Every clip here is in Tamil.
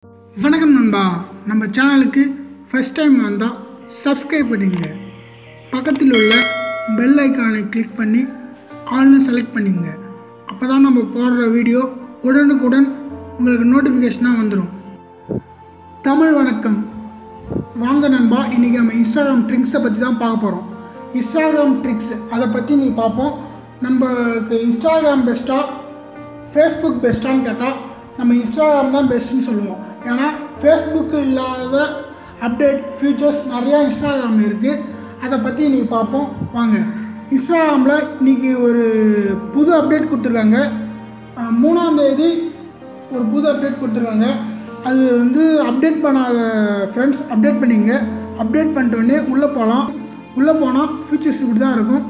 வணக்கம் நண்பா நம்ம சேனலுக்கு ஃபஸ்ட் டைம் வந்தால் சப்ஸ்கிரைப் பண்ணிங்க பக்கத்தில் உள்ள பெல் ஐக்கானை கிளிக் பண்ணி ஆல்னு செலக்ட் பண்ணிங்க அப்போ தான் நம்ம போடுற வீடியோ உடனுக்குடன் உங்களுக்கு நோட்டிஃபிகேஷனாக வந்துடும் தமிழ் வணக்கம் வாங்க நண்பா இன்றைக்கி நம்ம இன்ஸ்டாகிராம் ட்ரிக்ஸை பற்றி தான் பார்க்க போகிறோம் இன்ஸ்டாகிராம் ட்ரிக்ஸ் அதை பற்றி நீ பார்ப்போம் நம்மளுக்கு இன்ஸ்டாகிராம் பெஸ்ட்டாக ஃபேஸ்புக் பெஸ்ட்டான்னு கேட்டால் நம்ம இன்ஸ்டாகிராம் தான் பெஸ்ட்டுன்னு சொல்லுவோம் ஏன்னா ஃபேஸ்புக்கு இல்லாத அப்டேட் ஃபீச்சர்ஸ் நிறையா இன்ஸ்டாகிராமில் இருக்குது அதை பற்றி இன்றைக்கி பார்ப்போம் வாங்க இன்ஸ்டாகிராமில் இன்றைக்கி ஒரு புது அப்டேட் கொடுத்துருக்காங்க அஹ் மூணாம் தேதி ஒரு புது அப்டேட் கொடுத்துருக்காங்க அது வந்து அப்டேட் பண்ணாத ஃப்ரெண்ட்ஸ் அப்டேட் பண்ணிங்க அப்டேட் பண்ணிட்டு உடனே உள்ளே போகலாம் உள்ளே போனால் ஃபீச்சர்ஸ் இப்படி தான் இருக்கும்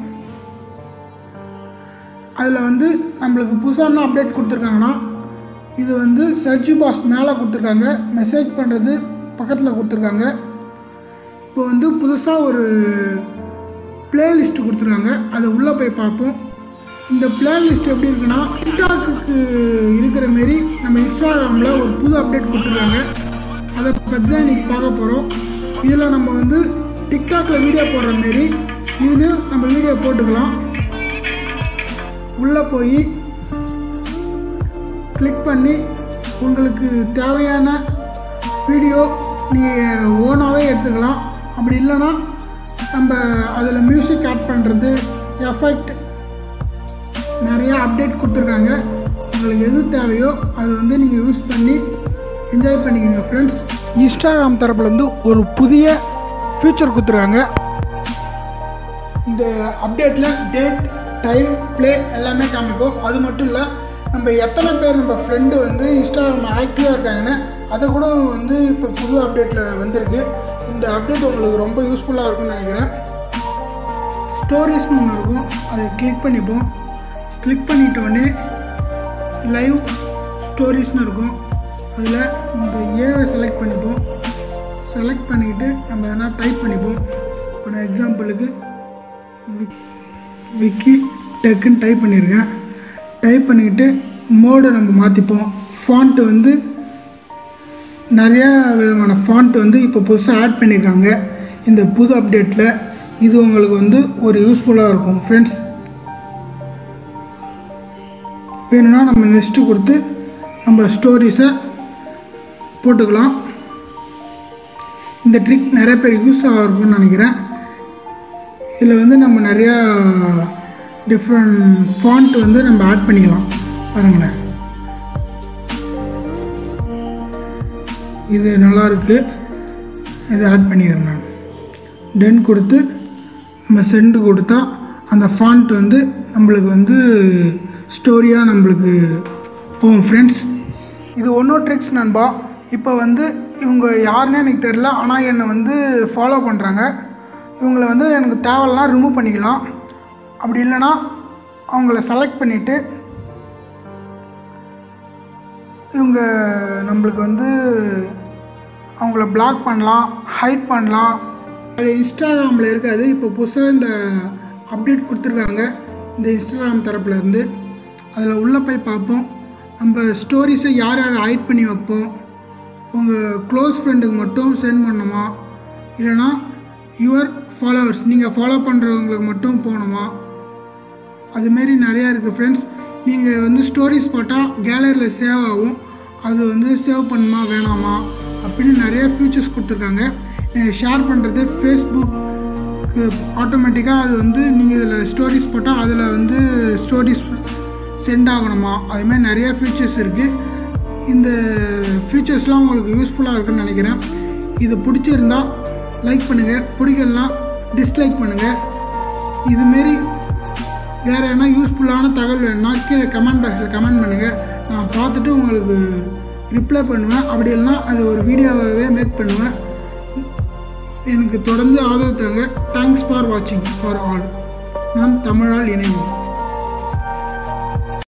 அதில் வந்து நம்மளுக்கு புதுசாக என்ன அப்டேட் கொடுத்துருக்காங்கன்னா இது வந்து சர்ச் பாஸ் மேலே கொடுத்துருக்காங்க மெசேஜ் பண்ணுறது பக்கத்தில் கொடுத்துருக்காங்க இப்போ வந்து புதுசாக ஒரு பிளேலிஸ்ட் கொடுத்துருக்காங்க அதை உள்ளே போய் பார்ப்போம் இந்த பிளேலிஸ்ட் எப்படி இருக்குன்னா டிக்டாக்கு இருக்கிற மாரி நம்ம இன்ஸ்டாகிராமில் ஒரு புது அப்டேட் கொடுத்துருக்காங்க அதை பற்றி தான் இன்றைக்கி பார்க்க போகிறோம் இதில் நம்ம வந்து டிக்டாக்கில் வீடியோ போடுற மாரி இதுலேயும் நம்ம வீடியோ போட்டுக்கலாம் உள்ளே போய் கிளிக் பண்ணி உங்களுக்கு தேவையான வீடியோ நீங்கள் ஓனாகவே எடுத்துக்கலாம் அப்படி இல்லைன்னா நம்ம அதில் மியூசிக் ஆட் பண்ணுறது எஃபெக்ட் நிறையா அப்டேட் கொடுத்துருக்காங்க உங்களுக்கு எது தேவையோ அது வந்து நீங்கள் யூஸ் பண்ணி என்ஜாய் பண்ணிக்கோங்க ஃப்ரெண்ட்ஸ் இன்ஸ்டாகிராம் தரப்புலேருந்து ஒரு புதிய ஃபியூச்சர் கொடுத்துருக்காங்க இந்த அப்டேட்டில் டேட் டைம் ப்ளே எல்லாமே காமிக்கும் அது மட்டும் இல்லை நம்ம எத்தனை பேர் நம்ம ஃப்ரெண்டு வந்து இன்ஸ்டாகிராம் ஆக்டிவாக இருக்காங்கன்னு அதை கூட வந்து இப்போ புது அப்டேட்டில் வந்திருக்கு இந்த அப்டேட் உங்களுக்கு ரொம்ப யூஸ்ஃபுல்லாக இருக்கும்னு நினைக்கிறேன் ஸ்டோரிஸ்னு ஒன்று இருக்கும் அதை கிளிக் பண்ணிப்போம் கிளிக் பண்ணிட்டோடனே லைவ் ஸ்டோரிஸ்னு இருக்கும் அதில் இந்த ஏவை செலக்ட் பண்ணிப்போம் செலக்ட் பண்ணிக்கிட்டு நம்ம எதனா டைப் பண்ணிப்போம் இப்போ நான் எக்ஸாம்பிளுக்கு விக்கி டெக்குன்னு டைப் பண்ணியிருக்கேன் டைப் பண்ணிக்கிட்டு மோடை நம்ம மாற்றிப்போம் ஃபாண்ட்டு வந்து நிறையா விதமான ஃபாண்ட் வந்து இப்போ புதுசாக ஆட் பண்ணியிருக்காங்க இந்த புது அப்டேட்டில் இது உங்களுக்கு வந்து ஒரு யூஸ்ஃபுல்லாக இருக்கும் ஃப்ரெண்ட்ஸ் வேணும்னா நம்ம நெக்ஸ்ட்டு கொடுத்து நம்ம ஸ்டோரிஸை போட்டுக்கலாம் இந்த ட்ரிக் நிறைய பேர் யூஸ் ஆகிருக்கும்னு நினைக்கிறேன் இதில் வந்து நம்ம நிறையா டிஃப்ரெண்ட் ஃபாண்ட் வந்து நம்ம ஆட் பண்ணிக்கலாம் பாருங்களேன் இது நல்லா இருக்கு இதை ஆட் பண்ணிக்கிறேன் நான் டென் கொடுத்து நம்ம சென்டு கொடுத்தா அந்த ஃபாண்ட் வந்து நம்மளுக்கு வந்து ஸ்டோரியாக நம்மளுக்கு போகும் ஃப்ரெண்ட்ஸ் இது ஒன்றும் ட்ரிக்ஸ் நண்பா இப்போ வந்து இவங்க யாருன்னே எனக்கு தெரில ஆனால் என்னை வந்து ஃபாலோ பண்ணுறாங்க இவங்களை வந்து எனக்கு தேவையில்லாம் ரிமூவ் பண்ணிக்கலாம் அப்படி இல்லைன்னா அவங்கள செலக்ட் பண்ணிவிட்டு இவங்க நம்மளுக்கு வந்து அவங்கள பிளாக் பண்ணலாம் ஹைட் பண்ணலாம் அது இன்ஸ்டாகிராமில் இருக்காது இப்போ புதுசாக இந்த அப்டேட் கொடுத்துருக்காங்க இந்த இன்ஸ்டாகிராம் தரப்புலேருந்து அதில் உள்ளே போய் பார்ப்போம் நம்ம ஸ்டோரிஸை யார் யார் ஹைட் பண்ணி வைப்போம் உங்கள் க்ளோஸ் ஃப்ரெண்டுக்கு மட்டும் சென்ட் பண்ணணுமா இல்லைனா யுவர் ஃபாலோவர்ஸ் நீங்கள் ஃபாலோ பண்ணுறவங்களுக்கு மட்டும் போகணுமா அதுமாரி நிறையா இருக்குது ஃப்ரெண்ட்ஸ் நீங்கள் வந்து ஸ்டோரிஸ் போட்டால் கேலரியில் சேவ் ஆகும் அது வந்து சேவ் பண்ணுமா வேணாமா அப்படின்னு நிறைய ஃபியூச்சர்ஸ் கொடுத்துருக்காங்க நீங்கள் ஷேர் பண்ணுறது ஃபேஸ்புக் ஆட்டோமேட்டிக்காக அது வந்து நீங்கள் இதில் ஸ்டோரிஸ் போட்டால் அதில் வந்து ஸ்டோரிஸ் சென்ட் ஆகணுமா அதுமாதிரி நிறைய ஃபீச்சர்ஸ் இருக்குது இந்த ஃபீச்சர்ஸ்லாம் உங்களுக்கு யூஸ்ஃபுல்லாக இருக்குன்னு நினைக்கிறேன் இது பிடிச்சிருந்தா லைக் பண்ணுங்கள் பிடிக்கலனா டிஸ்லைக் பண்ணுங்கள் இதுமாரி வேறு என்ன யூஸ்ஃபுல்லான தகவல் வேணும்னா கீழே கமெண்ட் பாக்ஸில் கமெண்ட் பண்ணுங்கள் நான் பார்த்துட்டு உங்களுக்கு ரிப்ளை பண்ணுவேன் அப்படி இல்லைனா அது ஒரு வீடியோவாகவே மேக் பண்ணுவேன் எனக்கு தொடர்ந்து ஆதரவு தாங்க தேங்க்ஸ் ஃபார் வாட்சிங் ஃபார் ஆல் நான் தமிழால் இணைவோம்